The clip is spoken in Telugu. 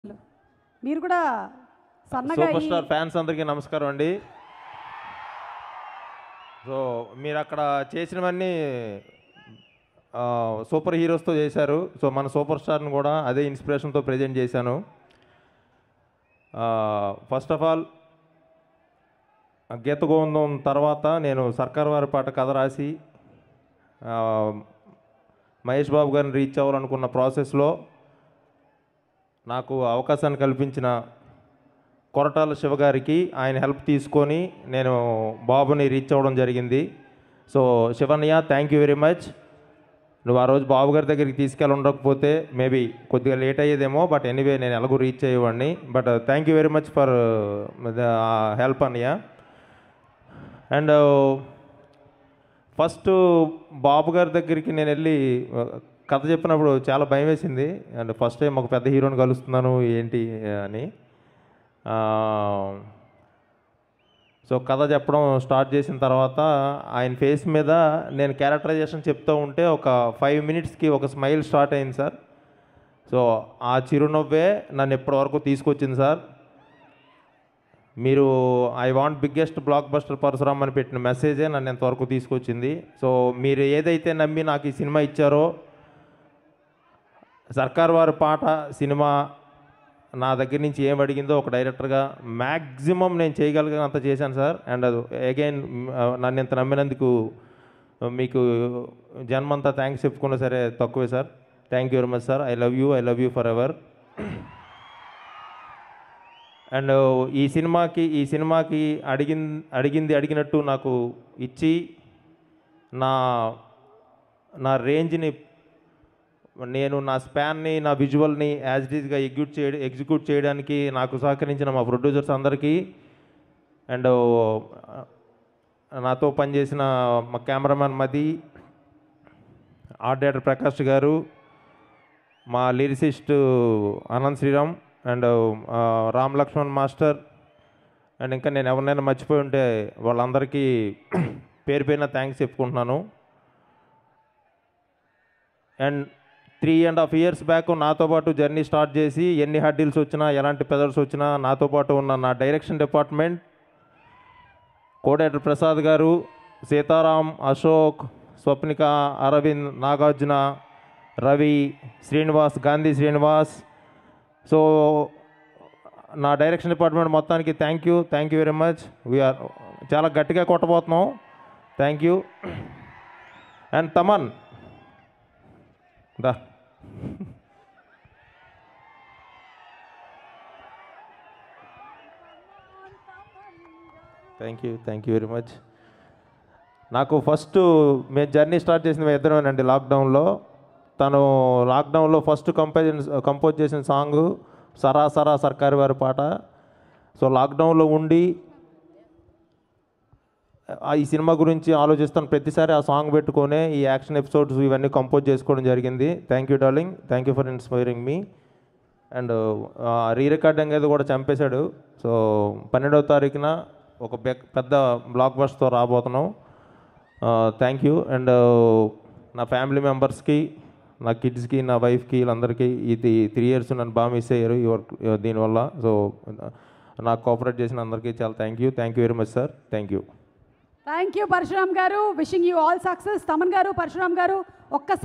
మీరు కూడా సన్నగా సూపర్ అయ్యి- స్టార్ ఫ్యాన్స్ అందరికీ నమస్కారం అండి సో మీరు అక్కడ చేసినవన్నీ ఆ, సూపర్ హీరోస్తో చేశారు సో మన సూపర్ స్టార్ని కూడా అదే ఇన్స్పిరేషన్తో ప్రజెంట్ చేశాను ఆ, first of all Geetha Govindam తర్వాత నేను సర్కార్ వారి పాట కథ రాసి ఆ, మహేష్ బాబు గారిని రీచ్ అవ్వాలనుకున్న ప్రాసెస్లో నాకు అవకాశాన్ని కల్పించిన కొరటాల శివ గారికి ఆయన హెల్ప్ తీసుకొని నేను బాబుని రీచ్ అవ్వడం జరిగింది సో శివన్నయ్య థ్యాంక్ యూ వెరీ మచ్ నువ్వు ఆ రోజు బాబు గారి దగ్గరికి తీసుకెళ్ళి ఉండకపోతే మేబీ కొద్దిగా లేట్ అయ్యేదేమో బట్ ఎనీవే నేను ఎలాగో రీచ్ అయ్యేవాడిని but thank you very much for the help అన్నయ్య అండ్ ఫస్ట్ బాబు గారి దగ్గరికి నేను వెళ్ళి ఆ, కథ చెప్పినప్పుడు చాలా భయం వేసింది అండ్ ఫస్ట్ టైం ఒక పెద్ద హీరోని కలుస్తున్నాను ఏంటి అని ఆ, సో కథ చెప్పడం స్టార్ట్ చేసిన తర్వాత ఆయన ఫేస్ మీద నేను క్యారెక్టరైజేషన్ చెప్తూ ఉంటే ఒక ఫైవ్ మినిట్స్కి ఒక స్మైల్ స్టార్ట్ అయింది సార్ సో ఆ చిరునవ్వే నన్ను ఇప్పటివరకు తీసుకొచ్చింది సార్ మీరు I want biggest blockbuster Parasuram అని పెట్టిన మెసేజే నన్ను ఎంతవరకు తీసుకొచ్చింది సో మీరు ఏదైతే నమ్మి నాకు ఈ సినిమా ఇచ్చారో సర్కార్ వారి పాట సినిమా నా దగ్గర నుంచి ఏం అడిగిందో ఒక డైరెక్టర్గా మ్యాక్సిమం నేను చేయగలిగినంత చేశాను సార్ అండ్ అది అగైన్ నన్ను ఇంత నమ్మినందుకు మీకు జన్మంతా థ్యాంక్స్ చెప్పుకున్నా సరే తక్కువే sir thank you very much sir I love you I love you forever and ఈ సినిమాకి ఈ సినిమాకి అడిగిన్ అడిగింది అడిగినట్టు నాకు ఇచ్చి నా నా రేంజ్ని నేను నా స్పాన్ని నా విజువల్ని యాజ్ ఇట్ ఈస్గా ఎగ్జిక్యూట్ చేయ ఎగ్జిక్యూట్ చేయడానికి నాకు సహకరించిన మా ప్రొడ్యూసర్స్ అందరికీ అండ్ నాతో పనిచేసిన మా కెమెరామ్యాన్ మది ఆర్ట్ డైరెక్టర్ ప్రకాష్ గారు మా lyricist Anand Sriram and Ram Laxman master and ఇంకా నేను ఎవరినైనా మర్చిపోయి ఉంటే వాళ్ళందరికీ పేరు పైన థ్యాంక్స్ చెప్పుకుంటున్నాను and three and half years back నాతో పాటు జర్నీ స్టార్ట్ చేసి ఎన్ని హడ్డీల్స్ వచ్చినా ఎలాంటి పెదర్స్ వచ్చినా నాతో పాటు ఉన్న నా డైరెక్షన్ డిపార్ట్మెంట్ కోడేటర్ ప్రసాద్ గారు సీతారాం అశోక్ స్వప్నిక అరవింద్ నాగార్జున రవి శ్రీనివాస్ గాంధీ శ్రీనివాస్ సో నా డైరెక్షన్ డిపార్ట్మెంట్ మొత్తానికి thank you thank you very much we're చాలా గట్టిగా కొట్టబోతున్నాం థ్యాంక్ యూ అండ్ తమన్ దా thank you thank you very much నాకు ఫస్ట్ మేము జర్నీ స్టార్ట్ చేసిన మేము ఇద్దరమేనండి లాక్డౌన్లో తను లాక్డౌన్లో ఫస్ట్ కంపోజ్ కంపోజ్ చేసిన సాంగ్ సరా సరా సర్కారు వారి పాట సో లాక్డౌన్లో ఉండి ఆ ఈ సినిమా గురించి ఆలోచిస్తాను ప్రతిసారి ఆ సాంగ్ పెట్టుకొనే ఈ యాక్షన్ ఎపిసోడ్స్ ఇవన్నీ కంపోజ్ చేసుకోవడం జరిగింది thank you darling thank you for inspiring మీ అండ్ రీ రికార్డింగ్ అయితే కూడా చంపేశాడు సో పన్నెండవ తారీఖున ఒక బెక్ పెద్ద బ్లాక్ బస్ట్తో రాబోతున్నాం థ్యాంక్ యూ అండ్ నా ఫ్యామిలీ మెంబర్స్కి నా కిడ్స్కి నా వైఫ్కి వీళ్ళందరికీ ఇది త్రీ ఇయర్స్ నన్ను బాగా మిస్ అయ్యారు ఈ వర్క్ దీనివల్ల సో నాకు కోఆపరేట్ చేసిన అందరికీ చాలా thank you thank you very much sir thank you thank you Parasuram గారు wishing you all success Thaman గారు పరశురామ్ గారు ఒక్క